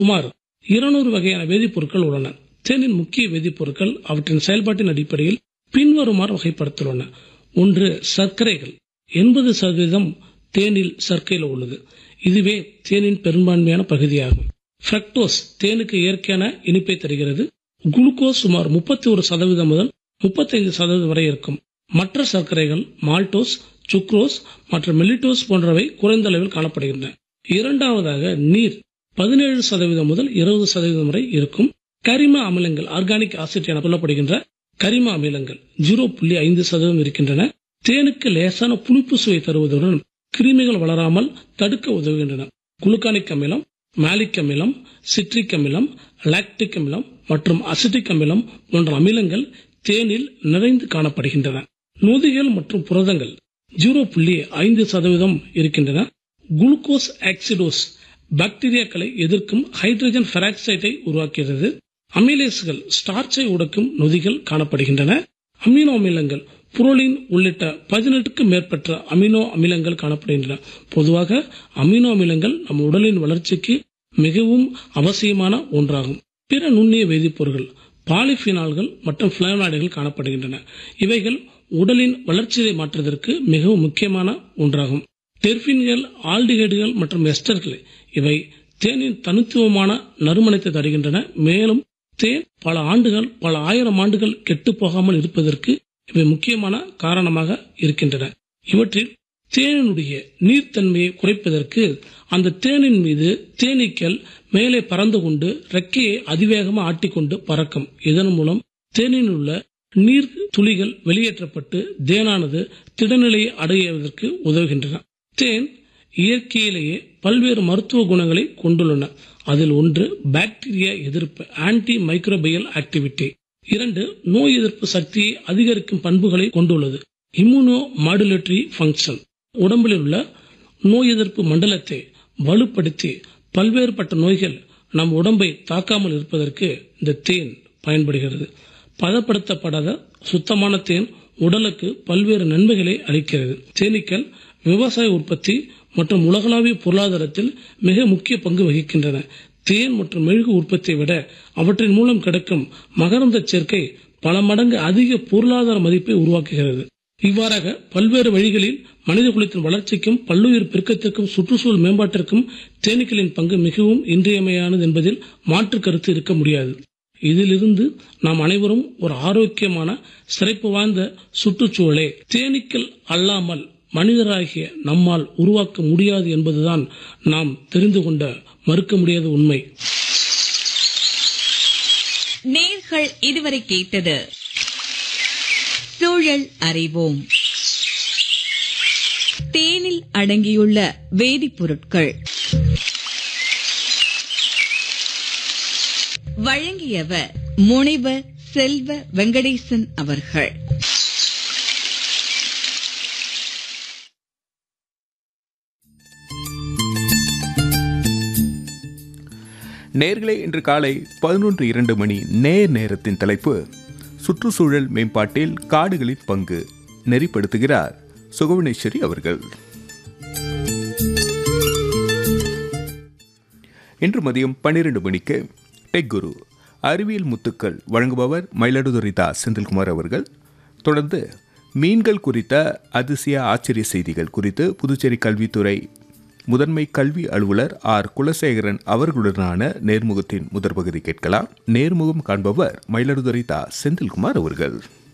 சுமார் இருநூறு வகையான வேதிப்பொருட்கள் உள்ளன தேனின் முக்கிய வேதிப்பொருட்கள் அவற்றின் செயல்பாட்டின் அடிப்படையில் பின்வருமாறு வகைப்படுத்துள்ளன ஒன்று சர்க்கரைகள் எண்பது சதவீதம் தேனில் சர்க்கரையில் உள்ளது இதுவே தேனின் பெரும்பான்மையான பகுதியாகும் ஃப்ரக்டோஸ் தேனுக்கு இயற்கையான இனிப்பை தருகிறது குளுக்கோஸ் சுமார் முப்பத்தி ஒரு சதவீதம் முதல் முப்பத்தைந்து சதவீதம் வரை இருக்கும் மற்ற சர்க்கரைகள் மால்டோஸ் சுக்ரோஸ் மற்றும் மெலிட்டோஸ் போன்றவை குறைந்த அளவில் காணப்படுகின்றன இரண்டாவதாக நீர் பதினேழு சதவீதம் முதல் இருபது சதவீதம் வரை இருக்கும் கரிம அமிலங்கள் ஆர்கானிக் ஆசிட் என சொல்லப்படுகின்ற கரிம அமிலங்கள் ஜீரோ புள்ளி ஐந்து சதவீதம் இருக்கின்றன தேனுக்கு லேசான புளிப்பு சுவை தருவதுடன் கிருமிகள் வளராமல் தடுக்க உதவுகின்றன குளுக்கானிக் அமிலம் மாலிக் அமிலம் சிட்ரிக் அமிலம் லாக்டிக் அமிலம் மற்றும் அசிட்டிக் அமிலம் போன்ற அமிலங்கள் தேனில் நிறைந்து காணப்படுகின்றன நொதிகள் மற்றும் புரதங்கள் ஜீரோ புள்ளி ஐந்து சதவீதம் இருக்கின்றன குளுக்கோஸ் ஆக்சிடோஸ் பாக்டீரியாக்களை எதிர்க்கும் ஹைட்ரஜன் பெராக்சைடை உருவாக்குகிறது அமிலேஸ்கள் ஸ்டார்ச்சை உடைக்கும் நொதிகள் காணப்படுகின்றன அமினோ அமிலங்கள் புரோலின் உள்ளிட்ட பதினெட்டுக்கும் மேற்பட்ட அமினோ அமிலங்கள் காணப்படுகின்றன பொதுவாக அமினோ அமிலங்கள் நம் உடலின் வளர்ச்சிக்கு மிகவும் அவசியமான ஒன்றாகும் பிற நுண்ணிய வேதிப்பொருட்கள் பாலிபினால்கள் மற்றும் பிளவனாய்டுகள் காணப்படுகின்றன இவைகள் உடலின் வளர்ச்சியை மாற்றுவதற்கு மிகவும் முக்கியமான ஒன்றாகும் டெர்பின்கள் ஆல்டிகைடுகள் மற்றும் எஸ்டர்கள் இவை தேனின் தனித்துவமான நறுமணத்தை தருகின்றன மேலும் தேன் பல ஆண்டுகள் பல ஆயிரம் ஆண்டுகள் கெட்டு போகாமல் இருப்பதற்கு இவை முக்கியமான காரணமாக இருக்கின்றன இவற்றில் தேனினுடைய நீர்த்தன்மையை குறைப்பதற்கு அந்த தேனின் மீது தேனீக்கள் மேலே பறந்து கொண்டு ரெக்கையை அதிவேகமாக ஆட்டிக்கொண்டு பறக்கும் இதன் மூலம் தேனில் உள்ள நீர் துளிகள் வெளியேற்றப்பட்டு தேனானது திடநிலையை அடைவதற்கு உதவுகின்றன தேன் இயற்கையிலேயே பல்வேறு மருத்துவ குணங்களை கொண்டுள்ளன அதில் ஒன்று பாக்டீரியா எதிர்ப்பு ஆன்டி மைக்ரோபியல் ஆக்டிவிட்டி இரண்டு நோய் எதிர்ப்பு சக்தியை அதிகரிக்கும் பண்புகளை கொண்டுள்ளது இம்யூனோ மாடுலேட்டரி ஃபங்க்ஷன் உடம்பில் உள்ள நோய் எதிர்ப்பு மண்டலத்தை வலுப்படுத்தி பல்வேறுபட்ட நோய்கள் நம் உடம்பை தாக்காமல் இருப்பதற்கு இந்த தேன் பயன்படுகிறது பதப்படுத்தப்படாத சுத்தமான தேன் உடலுக்கு பல்வேறு நன்மைகளை அளிக்கிறது தேனீக்கள் விவசாய உற்பத்தி மற்றும் உலகளாவிய பொருளாதாரத்தில் மிக முக்கிய பங்கு வகிக்கின்றன தேன் மற்றும் மெழுகு உற்பத்தியை விட அவற்றின் மூலம் கிடைக்கும் மகரந்த சேர்க்கை பல மடங்கு அதிக பொருளாதார மதிப்பை உருவாக்குகிறது இவ்வாறாக பல்வேறு வழிகளில் மனித குலத்தின் வளர்ச்சிக்கும் பல்லுயிர் பெருக்கத்திற்கும் சுற்றுச்சூழல் மேம்பாட்டிற்கும் தேனீக்களின் பங்கு மிகவும் இன்றியமையானது என்பதில் மாற்று கருத்து இருக்க முடியாது இதிலிருந்து நாம் அனைவரும் ஒரு ஆரோக்கியமான சிறப்பு வாய்ந்த சுற்றுச்சூழலை தேனீக்கள் அல்லாமல் மனிதராகிய நம்மால் உருவாக்க முடியாது என்பதுதான் நாம் தெரிந்து கொண்ட மறுக்க முடியாத உண்மை நேர்கள் இதுவரை கேட்டது சூழல் அறிவோம் தேனில் அடங்கியுள்ள வேதிப்பொருட்கள் வழங்கியவர் முனைவர் செல்வ வெங்கடேசன் அவர்கள் நேர்களே இன்று காலை பதினொன்று இரண்டு மணி நேர் நேரத்தின் தலைப்பு சுற்றுச்சூழல் மேம்பாட்டில் காடுகளின் பங்கு நெறிப்படுத்துகிறார் சுகவனேஸ்வரி அவர்கள் இன்று மதியம் பன்னிரண்டு மணிக்கு டெக் குரு அறிவியல் முத்துக்கள் வழங்குபவர் மயிலாடுதுறை தா செந்தில்குமார் அவர்கள் தொடர்ந்து மீன்கள் குறித்த அதிசய ஆச்சரிய செய்திகள் குறித்து புதுச்சேரி கல்வித்துறை முதன்மை கல்வி அலுவலர் ஆர் குலசேகரன் அவர்களுடனான நேர்முகத்தின் முதற் பகுதி கேட்கலாம் நேர்முகம் காண்பவர் மயிலாடுதுறை தா செந்தில்குமார் அவர்கள்